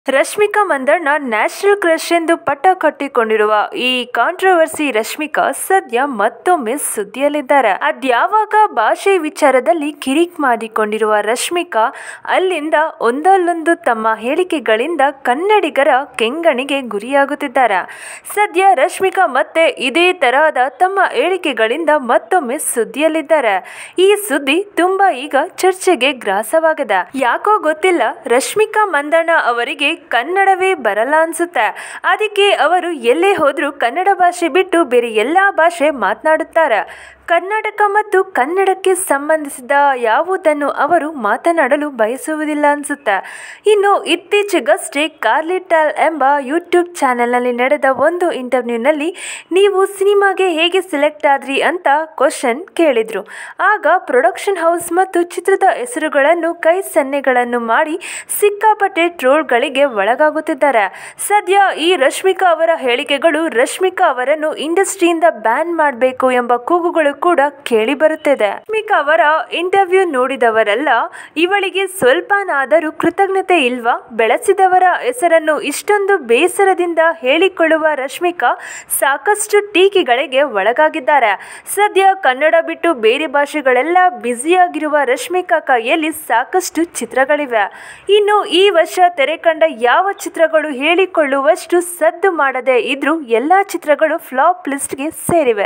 Rashmika Mandanna national crush ಎಂದು ಪಟ್ಟ ಕಟ್ಟಿಕೊಂಡಿರುವ ಈ ಕಾಂಟ್ರವರ್ಸಿ ರಶ್ಮಿಕಾ ಸದ್ಯ ಮತ್ತೊಮ್ಮೆ ಸುದ್ದಿಯಲ್ಲಿದ್ದಾರೆ ಅದ್ಯಾವಾಗ ಭಾಷೆ ವಿಚಾರದಲ್ಲಿ ಕಿರಿಕ್ ಮಾಡಿಕೊಂಡಿರುವ ರಶ್ಮಿಕಾ ಅಲ್ಲಿಂದ ಒಂದಲ್ಲೊಂದು ತಮ್ಮ ಹೇಳಿಕೆಗಳಿಂದ ಕನ್ನಡಿಗರ ಕೆಂಗಣಿಗೆ ಗುರಿಯಾಗುತ್ತಿದ್ದಾರೆ ಸದ್ಯ ರಶ್ಮಿಕಾ ಮತ್ತೆ ಇದೇ ತರಹದ ತಮ್ಮ ಹೇಳಿಕೆಗಳಿಂದ ಮತ್ತೊಮ್ಮೆ ಸುದ್ದಿಯಲ್ಲಿದ್ದಾರೆ ಈ ಸುದ್ದಿ ತುಂಬಾ ಈಗ ಚರ್ಚೆಗೆ ಗ್ರಾಸವಾಗಿದೆ ಯಾಕೋ ಗೊತ್ತಿಲ್ಲ ರಶ್ಮಿಕಾ ಮಂದಣ್ಣ ಅವರಿಗೆ ಕನ್ನಡವೇ ಬರಲ್ಲ ಅನ್ಸುತ್ತೆ ಅದಕ್ಕೆ ಅವರು ಎಲ್ಲೇ ಹೋದ್ರೂ ಕನ್ನಡ ಭಾಷೆ ಬಿಟ್ಟು ಬೇರೆ ಎಲ್ಲಾ ಭಾಷೆ ಮಾತನಾಡುತ್ತಾರೆ ಕರ್ನಾಟಕ ಮತ್ತು ಕನ್ನಡಕ್ಕೆ ಸಂಬಂಧಿಸಿದ ಯಾವುದನ್ನು ಅವರು ಮಾತನಾಡಲು ಬಯಸುವುದಿಲ್ಲ ಅನ್ಸುತ್ತೆ ಇನ್ನು ಇತ್ತೀಚೆಗಷ್ಟೇ ಕಾರ್ಲಿಟಲ್ ಎಂಬ ಯೂಟ್ಯೂಬ್ ಚಾನೆಲ್ನಲ್ಲಿ ನಡೆದ ಒಂದು ಇಂಟರ್ವ್ಯೂನಲ್ಲಿ ನೀವು ಸಿನಿಮಾಗೆ ಹೇಗೆ ಸೆಲೆಕ್ಟ್ ಆದ್ರಿ ಅಂತ ಕ್ವಶನ್ ಕೇಳಿದ್ರು ಆಗ ಪ್ರೊಡಕ್ಷನ್ ಹೌಸ್ ಮತ್ತು ಚಿತ್ರದ ಹೆಸರುಗಳನ್ನು ಕೈ ಸನ್ನೆಗಳನ್ನು ಮಾಡಿ ಸಿಕ್ಕಾಪಟ್ಟೆ ಟ್ರೋಲ್ಗಳಿಗೆ ಒಳಗಾಗುತ್ತಿದ್ದಾರೆ ಸದ್ಯ ಈ ರಶ್ಮಿಕಾ ಅವರ ಹೇಳಿಕೆಗಳು ರಶ್ಮಿಕಾ ಅವರನ್ನು ಇಂಡಸ್ಟ್ರಿಯಿಂದ ಬ್ಯಾನ್ ಮಾಡಬೇಕು ಎಂಬ ಕೂಗುಗಳು ಕೂಡ ಕೇಳಿ ಬರುತ್ತಿದೆ ರಶ್ಮಿಕಾ ಅವರ ಇಂಟರ್ವ್ಯೂ ನೋಡಿದವರೆಲ್ಲ ಇವಳಿಗೆ ಸ್ವಲ್ಪನಾದರೂ ಕೃತಜ್ಞತೆ ಇಲ್ವಾ ಬೆಳೆಸಿದವರ ಹೆಸರನ್ನು ಇಷ್ಟೊಂದು ಬೇಸರದಿಂದ ಹೇಳಿಕೊಳ್ಳುವ ರಶ್ಮಿಕಾ ಸಾಕಷ್ಟು ಟೀಕೆಗಳಿಗೆ ಒಳಗಾಗಿದ್ದಾರೆ ಸದ್ಯ ಕನ್ನಡ ಬಿಟ್ಟು ಬೇರೆ ಭಾಷೆಗಳೆಲ್ಲ ಬ್ಯುಸಿಯಾಗಿರುವ ರಶ್ಮಿಕಾ ಕೈಯಲ್ಲಿ ಸಾಕಷ್ಟು ಚಿತ್ರಗಳಿವೆ ಇನ್ನು ಈ ವರ್ಷ ತೆರೆ ಕಂಡ ಯಾವ ಚಿತ್ರಗಳು ಹೇಳಿಕೊಳ್ಳುವಷ್ಟು ಸದ್ದು ಮಾಡದೇ ಇದ್ರೂ ಎಲ್ಲಾ ಚಿತ್ರಗಳು ಫ್ಲಾಪ್ ಲಿಸ್ಟ್ಗೆ ಸೇರಿವೆ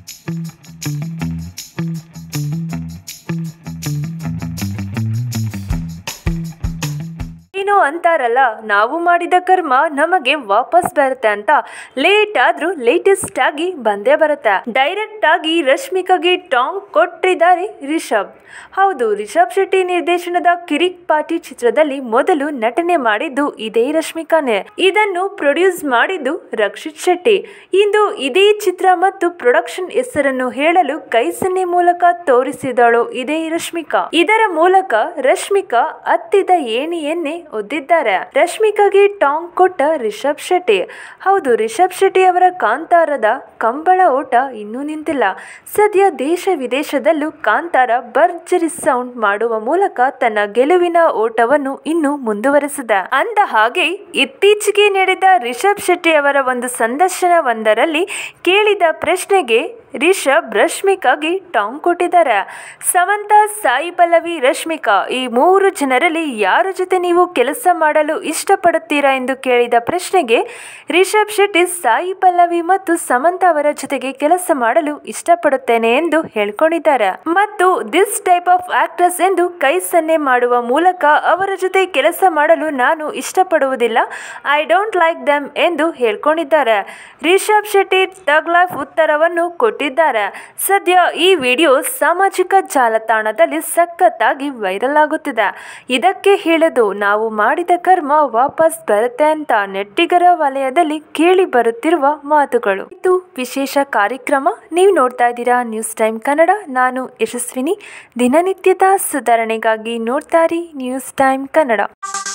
ಏನು ಅಂತಾರಲ್ಲ ನಾವು ಮಾಡಿದ ಕರ್ಮ ನಮಗೆ ವಾಪಸ್ ಬರುತ್ತೆ ಅಂತ ಲೇಟ್ ಆದ್ರೂ ಲೇಟೆಸ್ಟ್ ಆಗಿ ಬಂದೇ ಬರುತ್ತೆ ಡೈರೆಕ್ಟ್ ಆಗಿ ರಶ್ಮಿಕಾಗೆ ಟಾಂಗ್ ಕೊಟ್ಟಿದ್ದಾರೆ ರಿಷಬ್ ಹೌದು ರಿಷಬ್ ಶೆಟ್ಟಿ ನಿರ್ದೇಶನದ ಕಿರಿಕ್ ಪಾರ್ಟಿ ಚಿತ್ರದಲ್ಲಿ ಮೊದಲು ನಟನೆ ಮಾಡಿದ್ದು ಇದೇ ರಶ್ಮಿಕಾನೇ ಇದನ್ನು ಪ್ರೊಡ್ಯೂಸ್ ಮಾಡಿದ್ದು ರಕ್ಷಿತ್ ಶೆಟ್ಟಿ ಇಂದು ಇದೇ ಚಿತ್ರ ಮತ್ತು ಪ್ರೊಡಕ್ಷನ್ ಹೆಸರನ್ನು ಹೇಳಲು ಕೈಸನ್ನೆ ಮೂಲಕ ತೋರಿಸಿದಳು ಇದೇ ರಶ್ಮಿಕಾ ಇದರ ಮೂಲಕ ರಶ್ಮಿಕಾ ಹತ್ತಿದ ಏಣಿಯನ್ನೇ ಒದ್ದಿದ್ದಾರೆ ರಶ್ಮಿಕಾಗೆ ಟಾಂಗ್ ಕೊಟ್ಟ ರಿಷಬ್ ಶೆಟ್ಟಿ ಹೌದು ರಿಷಬ್ ಶೆಟ್ಟಿ ಅವರ ಕಾಂತಾರದ ಕಂಬಳ ಓಟ ಇನ್ನೂ ನಿಂತಿಲ್ಲ ಸದ್ಯ ದೇಶ ವಿದೇಶದಲ್ಲೂ ಕಾಂತಾರ ಭರ್ಜರಿ ಸೌಂಡ್ ಮಾಡುವ ಮೂಲಕ ತನ್ನ ಗೆಲುವಿನ ಓಟವನ್ನು ಇನ್ನೂ ಮುಂದುವರೆಸಿದೆ ಅಂದ ಹಾಗೆ ಇತ್ತೀಚೆಗೆ ನಡೆದ ರಿಷಬ್ ಶೆಟ್ಟಿ ಅವರ ಒಂದು ಸಂದರ್ಶನವೊಂದರಲ್ಲಿ ಕೇಳಿದ ಪ್ರಶ್ನೆಗೆ ರಿಷಬ್ ರಶ್ಮಿಕಾಗೆ ಟಾಂಗ್ ಕೊಟ್ಟಿದ್ದಾರೆ ಸಮಂತ ಸಾಯಿ ಪಲ್ಲವಿ ರಶ್ಮಿಕಾ ಈ ಮೂರು ಜನರಲ್ಲಿ ಯಾರ ಜೊತೆ ನೀವು ಕೆಲಸ ಮಾಡಲು ಇಷ್ಟಪಡುತ್ತೀರಾ ಎಂದು ಕೇಳಿದ ಪ್ರಶ್ನೆಗೆ ರಿಷಬ್ ಶೆಟ್ಟಿ ಸಾಯಿ ಪಲ್ಲವಿ ಮತ್ತು ಸಮಂತ ಅವರ ಜೊತೆಗೆ ಕೆಲಸ ಮಾಡಲು ಇಷ್ಟಪಡುತ್ತೇನೆ ಎಂದು ಹೇಳ್ಕೊಂಡಿದ್ದಾರೆ ಮತ್ತು ದಿಸ್ ಟೈಪ್ ಆಫ್ ಆಕ್ಟ್ರೆಸ್ ಎಂದು ಕೈ ಸನ್ನೆ ಮಾಡುವ ಮೂಲಕ ಅವರ ಜೊತೆ ಕೆಲಸ ಮಾಡಲು ನಾನು ಇಷ್ಟಪಡುವುದಿಲ್ಲ ಐ ಡೋಂಟ್ ಲೈಕ್ ದೆಮ್ ಎಂದು ಹೇಳ್ಕೊಂಡಿದ್ದಾರೆ ರಿಷಬ್ ಶೆಟ್ಟಿ ಟಗ್ ಲೈಫ್ ಉತ್ತರವನ್ನು ಕೊಟ್ಟಿದ್ದಾರೆ ಸದ್ಯ ಈ ವಿಡಿಯೋ ಸಾಮಾಜಿಕ ಜಾಲತಾಣದಲ್ಲಿ ಸಖತ್ತಾಗಿ ವೈರಲ್ ಆಗುತ್ತಿದೆ ಇದಕ್ಕೆ ಹೇಳದು ನಾವು ಮಾಡಿದ ಕರ್ಮ ವಾಪಸ್ ಬರುತ್ತೆ ಅಂತ ನೆಟ್ಟಿಗರ ವಲಯದಲ್ಲಿ ಕೇಳಿ ಬರುತ್ತಿರುವ ಮಾತುಗಳು ಇದು ವಿಶೇಷ ಕಾರ್ಯಕ್ರಮ ನೀವು ನೋಡ್ತಾ ಇದ್ದೀರಾ ನ್ಯೂಸ್ ಟೈಮ್ ಕನ್ನಡ ನಾನು ಯಶಸ್ವಿನಿ ದಿನನಿತ್ಯದ ಸುಧಾರಣೆಗಾಗಿ ನೋಡ್ತಾ ಇರಿ ನ್ಯೂಸ್ ಟೈಮ್ ಕನ್ನಡ